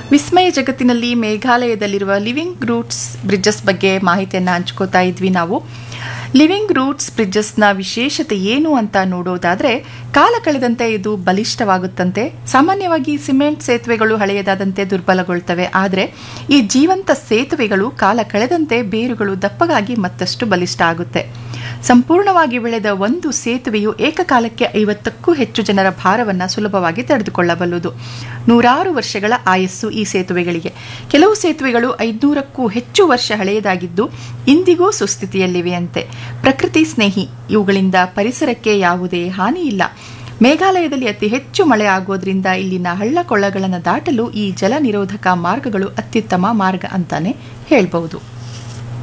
ವಿಸ್ಮಯ ಜಗತ್ತಿನಲ್ಲಿ ಮೇಘಾಲಯದಲ್ಲಿರುವ living roots bridges ಬಗ್ಗೆ ಮಾಹಿತಿಯನ್ನು ಹಂಚ್ಕೋತಾ ಇದ್ವಿ ನಾವು ಲಿವಿಂಗ್ ರೂಟ್ಸ್ ಬ್ರಿಡ್ಜಸ್ನ ವಿಶೇಷತೆ ಏನು ಅಂತ ನೋಡೋದಾದ್ರೆ ಕಾಲ ಕಳೆದಂತೆ ಇದು ಬಲಿಷ್ಠವಾಗುತ್ತಂತೆ ಸಾಮಾನ್ಯವಾಗಿ ಸಿಮೆಂಟ್ ಸೇತುವೆಗಳು ಹಳೆಯದಾದಂತೆ ದುರ್ಬಲಗೊಳ್ತವೆ ಆದರೆ ಈ ಜೀವಂತ ಸೇತುವೆಗಳು ಕಾಲ ಕಳೆದಂತೆ ಬೇರುಗಳು ದಪ್ಪಗಾಗಿ ಮತ್ತಷ್ಟು ಬಲಿಷ್ಠ ಆಗುತ್ತೆ ಸಂಪೂರ್ಣವಾಗಿ ಬೆಳೆದ ಒಂದು ಸೇತುವೆಯು ಏಕಕಾಲಕ್ಕೆ ಐವತ್ತಕ್ಕೂ ಹೆಚ್ಚು ಜನರ ಭಾರವನ್ನು ಸುಲಭವಾಗಿ ತಡೆದುಕೊಳ್ಳಬಲ್ಲುದು ನೂರಾರು ವರ್ಷಗಳ ಆಯಸ್ಸು ಈ ಸೇತುವೆಗಳಿಗೆ ಕೆಲವು ಸೇತುವೆಗಳು ಐದುನೂರಕ್ಕೂ ಹೆಚ್ಚು ವರ್ಷ ಹಳೆಯದಾಗಿದ್ದು ಇಂದಿಗೂ ಸುಸ್ಥಿತಿಯಲ್ಲಿವೆಯಂತೆ ಪ್ರಕೃತಿ ಸ್ನೇಹಿ ಇವುಗಳಿಂದ ಪರಿಸರಕ್ಕೆ ಯಾವುದೇ ಹಾನಿ ಇಲ್ಲ ಮೇಘಾಲಯದಲ್ಲಿ ಅತಿ ಹೆಚ್ಚು ಮಳೆ ಆಗೋದ್ರಿಂದ ಇಲ್ಲಿನ ಹಳ್ಳ ಕೊಳ್ಳಗಳನ್ನು ದಾಟಲು ಈ ಜಲ ನಿರೋಧಕ ಮಾರ್ಗಗಳು ಅತ್ಯುತ್ತಮ ಮಾರ್ಗ ಅಂತಾನೆ ಹೇಳ್ಬಹುದು